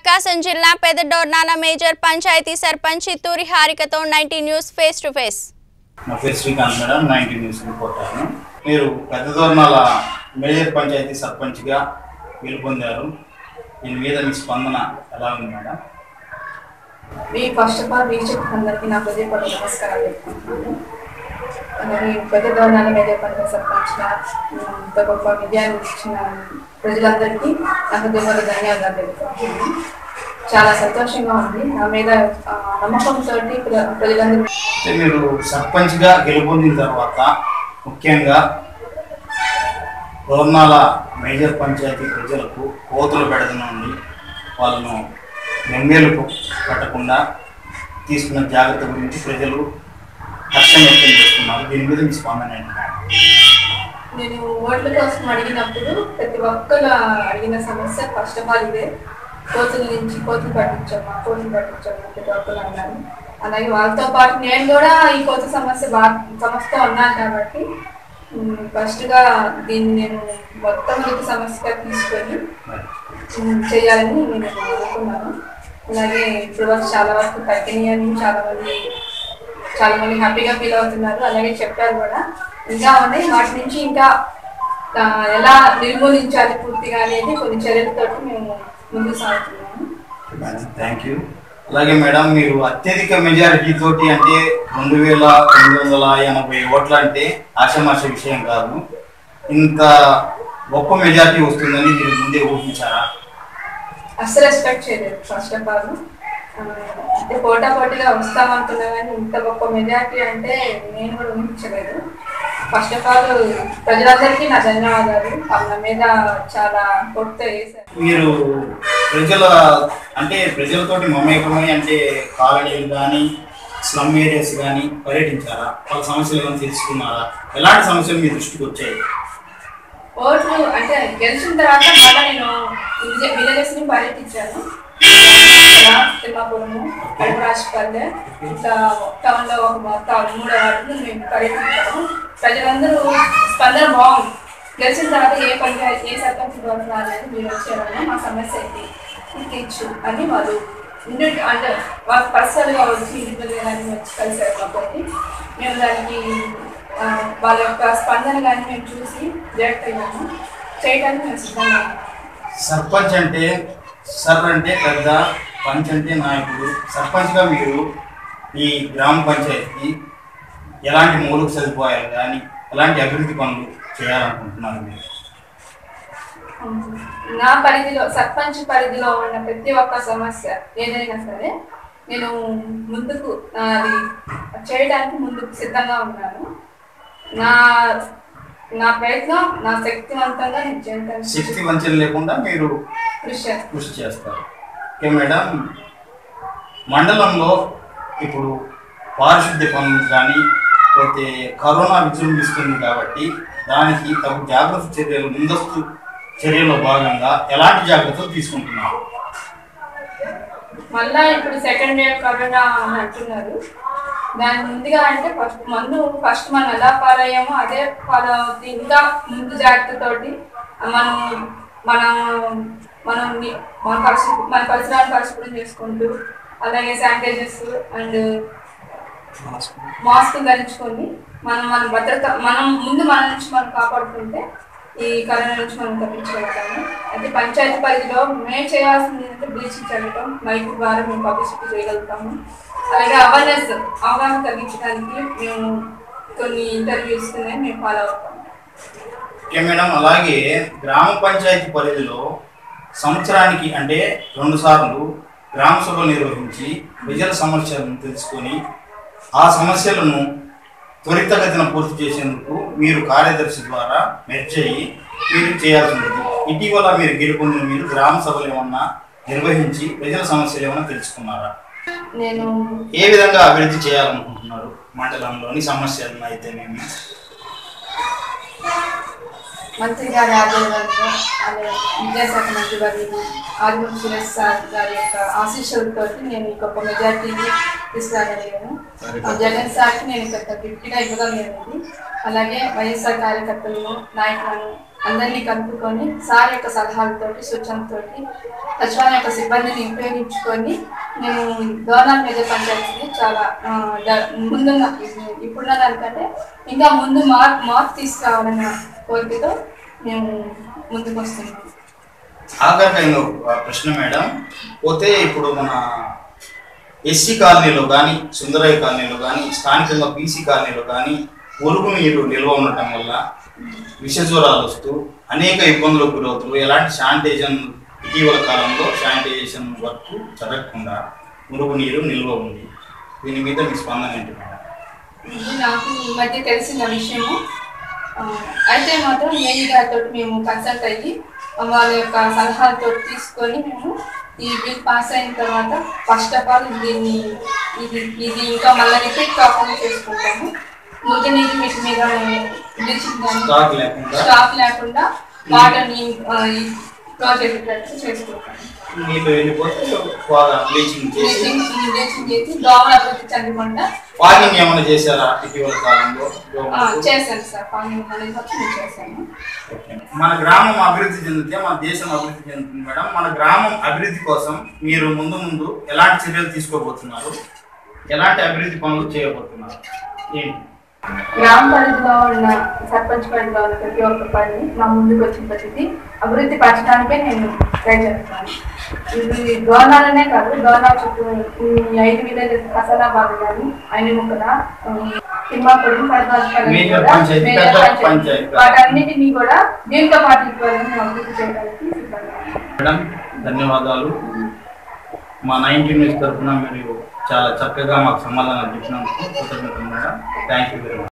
ప్రకాశం జిల్లా పెదడోర్నాల మేజర్ పంచాయతీ సర్పంచ్ చిత్తూరి హారికతో ninety news face to face నా పేరు శ్రీకాంత్ మేడం నైన్టీ న్యూస్ రిపోర్టర్ను మీరు పెద్ద దోర్నాల మేజర్ పంచాయతీ సర్పంచ్గా గెలుపొందారు దీని మీద మీ స్పందన ఎలా ఉంది మేడం మీ ఫస్ట్ ఆఫ్ ఆల్ వీక్షకులకు అందరికీ నా హృదయపూర్వక నమస్కారాలు చెప్పుకుంటున్నాను అలాగే పెద్ద దోనాల మేజర్ పంచాయత్ సర్పంచ్గా ఉమ్, ఇంత గొప్ప విజయాన్ని ఇచ్చిన ప్రజలందరికీ నా హృదయపూర్వక ధన్యవాదాలు తెలుపుకుంటున్నాను చాలా సంతోషంగా ఉంది నా మీద ఆ, నమ్మకంతో ప్రజలందరూ అంటే మీరు సర్పంచ్గా గెలుపొందిన తర్వాత ముఖ్యంగా దోర్నాల మేజర్ పంచాయతీ ప్రజలకు కోతులు పెడదనుండి వాళ్ళను నెమ్మేలకు పెట్టకుండా తీసుకున్న జాగ్రత్త గురించి ప్రజలు హర్షం వ్యక్తం చేస్తున్నారు దీని మీద మీ స్పందన ఏంటి మేడం నేను ఓట్ల కోసం అడిగినప్పుడు ప్రతి ఒక్కరు అడిగిన సమస్య ఫస్ట్ ఆఫ్ ఆల్ ఇదే కోతుల నుంచి కోతులు పట్టించామా కోతులు పట్టించామా ప్రతి ఒక్కరు అన్నారు అలాగే వాళ్ళతో పాటు నేను కూడా ఈ కోత సమస్య బాగా సమస్యతో ఉన్నాను కాబట్టి ఫస్ట్ గా దీన్ని నేను మొత్తం రైతు సమస్యగా తీసుకొని ఉమ్, చేయాలని నేను అనుకున్నాను అలాగే ఇప్పుడు వరకు చాలా వరకు తగ్గినాయని చాలా మంది చాలా మంది హ్యాపీగా ఫీల్ అవుతున్నారు అలాగే చెప్పారు కూడా ఇంకా ఉన్నాయి వాటి నుంచి ఇంకా ఆ, ఎలా నిర్మూలించాలి పూర్తిగా అనేది కొన్ని చర్యలతోటి మేము ముందుకు సాగుతున్నాము మేడం థ్యాంక్ యూ అలాగే మేడం మీరు అత్యధిక మెజారిటీ తోటి అంటే రెండు వేల తొమ్మిది వందల ఎనభై ఓట్ల అంటే ఆషమాష విషయం కాదు ఇంత గొప్ప మెజారిటీ వస్తుందని మీరు ముందే ఊహించారా అస్సలు ఎక్స్పెక్ట్ చేయలేదు ఫస్ట్ ఆఫ్ ఆల్ అంటే పోటా పోటీగా వస్తామనుకున్నా కానీ ఇంత గొప్ప మెజారిటీ అంటే నేను కూడా ఊహించలేదు ఫస్ట్ ఆఫ్ ఆల్ ప్రజలందరికీ నా ధన్యవాదాలు వాళ్ళ నా మీద చాలా కొట్ట వేశారు మీరు ప్రజల అంటే ప్రజలతోటి మమేకమై అంటే కాలనీలు కానీ స్లమ్ ఏరియాస్ కానీ పర్యటించారా వాళ్ళ సమస్యలు ఏమైనా తెలుసుకున్నారా ఎలాంటి సమస్యలు మీ దృష్టికి వచ్చాయి ఓట్లు అంటే గెలిచిన తర్వాత మళ్ళీ నేను విజయ విలేజెస్ ని పర్యటించాను ఇక్కడ తిమ్మాపురము అడపరాజపల్లె ఇట్లా టౌన్ లో ఒక మొత్తం మూడో వాటిని మేము పర్యటించాము ప్రజలందరూ స్పందన బాగుంది గెలిచిన తర్వాత ఏ పంచాయతీ ఏ సర్పంచ్ గవర్న రాలేదు మీరు వచ్చారన్నా మా సమస్య ఏంటి తీర్చు అని వాళ్ళు ఇండి అంటే వాళ్ళు పర్సనల్గా వచ్చి ఇండివిజువల్గా కానీ వచ్చి కలిసారు కాబట్టి మేము దానికి ఆ, వాళ్ళ యొక్క స్పందన కానీ మేము చూసి రియాక్ట్ అయ్యాము చేయడానికి మేము సిద్ధంగా ఉన్నాము. సర్పంచ్ అంటే సర్ అంటే పెద్ద పంచ్ అంటే నాయకుడు సర్పంచ్గా మీరు ఈ గ్రామ పంచాయతీకి ఎలాంటి మౌలిక సదుపాయాలు కానీ ఎలాంటి అభివృద్ధి పనులు చేయాలనుకుంటున్నారు మీరు నా పరిధిలో సర్పంచ్ పరిధిలో ఉన్న ప్రతి ఒక్క సమస్య ఏదైనా సరే నేను ముందుకు అది చేయడానికి ముందుకు సిద్ధంగా ఉన్నాను నా నా ప్రయత్నం నా శక్తివంతంగా నేను చేయడానికి శక్తి వంచన లేకుండా మీరు కృషి చేస్తాను కృషి చేస్తారు ఓకే మేడం మండలంలో ఇప్పుడు పారిశుద్ధ్య పనులు కానీ పోతే కరోనా విజృంభిస్తుంది కాబట్టి దానికి తగు జాగ్రత్త చర్యలు ముందస్తు చర్యలో భాగంగా ఎలాంటి జాగ్రత్తలు తీసుకుంటున్నారు మళ్ళా ఇప్పుడు సెకండ్ వేవ్ కరోనా అని అంటున్నారు దాని ముందుగా అంటే ఫస్ట్ మందు ఫస్ట్ మనం ఎలా ఫాలో అయ్యామో అదే ఫాలో అవుతుంది ఇంకా ముందు జాగ్రత్తతోటి మనం మనం మనం ని- మన పరిస్థితి మన పరిసరాలను పరిశుభ్రం చేసుకుంటూ అలాగే శానిటైజర్స్ అండ్ మాస్క్ ధరించుకొని మనం మన భద్రత మనం ముందు మన నుంచి మనం కాపాడుకుంటే ఈ కరోనా నుంచి మనం తప్పించగలుగుతాము అయితే పంచాయతీ పరిధిలో మేము చేయాల్సింది ఏంటంటే బ్లీచింగ్ చల్లటం మైక్ ద్వారా మేము పబ్లిసిటీ చేయగలుగుతాము అలాగే అవేర్నెస్ అవగాహన కలిగించడానికి మేము కొన్ని ఇంటర్వ్యూస్ మేము ఫాలో అవుతాము ఓకే మేడం అలాగే గ్రామ పంచాయతీ పరిధిలో సంవత్సరానికి అంటే రెండు సార్లు గ్రామ సభలు నిర్వహించి ప్రజల సమస్యలను తెలుసుకొని ఆ సమస్యలను త్వరితగతిన పూర్తి చేసేందుకు మీరు కార్యదర్శి ద్వారా మెర్జ్ అయ్యి మీరు చేయాల్సి ఉంటుంది ఇటీవల మీరు గెలుపొందిన మీరు గ్రామ సభలు ఏమన్నా నిర్వహించి ప్రజల సమస్యలు ఏమన్నా తెలుసుకున్నారా నేను ఏ విధంగా అభివృద్ధి చేయాలనుకుంటున్నారు మండలంలోని సమస్యలను అయితేనేమి మంత్రి గారి ఆధ్వర్యంలో అలాగే విద్యాశాఖ మంత్రి గారి ఆదిమూల సురేష్ సార్ గారి యొక్క ఆశీస్సులతో నేను ఈ గొప్ప మెజార్టీని తీసుకురాగలిగాను ఆ జగన్ సార్కి నేను పెద్ద గిఫ్ట్గా ఇవ్వగలిగాను అలాగే వైఎస్ఆర్ కార్యకర్తలను నాయకులను అందరినీ కలుపుకొని సార్ యొక్క సలహాలతోటి సూచనలతోటి సచివాలయం యొక్క సిబ్బందిని ఉపయోగించుకొని మేము గవర్నర్ మేజర్ పంచాయతీని చాలా ఆ, డ- ముందున్న ఇప్పుడున్న దానికంటే ఇంకా ముందు మార్క్ మార్క్ తీసుకురావాలన్న కోరికతో మేము ముందుకు వస్తున్నాం ఆఖరిగా ఇంకొక ప్రశ్న మేడం పోతే ఇప్పుడు మన ఎస్సీ కాలనీలో కానీ సుందరయ్య కాలనీలో కానీ స్థానికంగా బీసీ కాలనీలో కానీ ఒరుగు నీరు నిల్వ ఉండటం వల్ల విష జ్వరాలు వస్తూ అనేక ఇబ్బందులకు గురవుతూ ఎలాంటి శానిటైజేషన్ ఇటీవల కాలంలో శానిటైజేషన్ వర్క్ జరగకుండా మురుగు నీరు నిల్వ ఉంది దీని మీద మీ స్పందన ఏంటి మేడం ఇది నాకు ఈ మధ్య తెలిసిన విషయము ఆ, అయితే మాత్రం మేరీ గారితో మేము కన్సల్ట్ అయ్యి వాళ్ళ యొక్క సలహాలతో తీసుకొని మేము ఈ బిల్ పాస్ అయిన తర్వాత ఫస్ట్ ఆఫ్ ఆల్ దీన్ని ఇది ఇది ఇంకా మళ్ళీ రిపీట్ కాకుండా చేసుకుంటాము ముద్ద నీటి వీటి మీద బ్లీచింగ్ కానీ స్టాక్ లేకుండా స్టాక్ లేకుండా వాటర్ని క్లోజ్ చేసేటట్టు చేసుకుంటాము నీళ్ళు వెళ్ళిపోతే బాగా బ్లీచింగ్ చేసి బ్లీచింగ్ బ్లీచింగ్ చేసి దోమల అభివృద్ధి చెందకుండా ఫాగింగ్ ఏమైనా చేశారా ఇటీవల కాలంలో ఆ, దోమలకు? చేశాను సార్ పని అనేది వచ్చి నేను చేశాను మన గ్రామం అభివృద్ధి చెందితే మన దేశం అభివృద్ధి చెందుతుంది మేడం మన గ్రామం అభివృద్ధి కోసం మీరు ముందు ముందు ఎలాంటి చర్యలు తీసుకోబోతున్నారు ఎలాంటి అభివృద్ధి పనులు చేయబోతున్నారు ఏంటి గ్రామ పరిధిలో ఉన్న సర్పంచ్ పరిధిలో ఉన్న ప్రతి ఒక్క పని మా ముందుకు వచ్చిన ప్రతిదీ అభివృద్ధి పరచడానికే నేను ట్రై చేస్తాను ఇది గవర్నర్నే కాదు గవర్నర్ చుట్టూ ఈ ఐదు విలేజెస్ హసనాబాద్ కానీ ఐనిముక్కల తిమ్మాపురం Major పంచాయతీ, పెద్ద పంచాయతీ. వాటన్నిటినీ కూడా దీంతో పాటు ఇవ్వాలని మేము అభివృద్ధి చేయడానికి సిద్ధంగా ఉన్నాం. మేడం ధన్యవాదాలు మా నైన్టీ న్యూస్ తరఫున మీరు చాలా చక్కగా మాకు సమాధానం చెప్పినందుకు కృతజ్ఞతలు madam thank you very much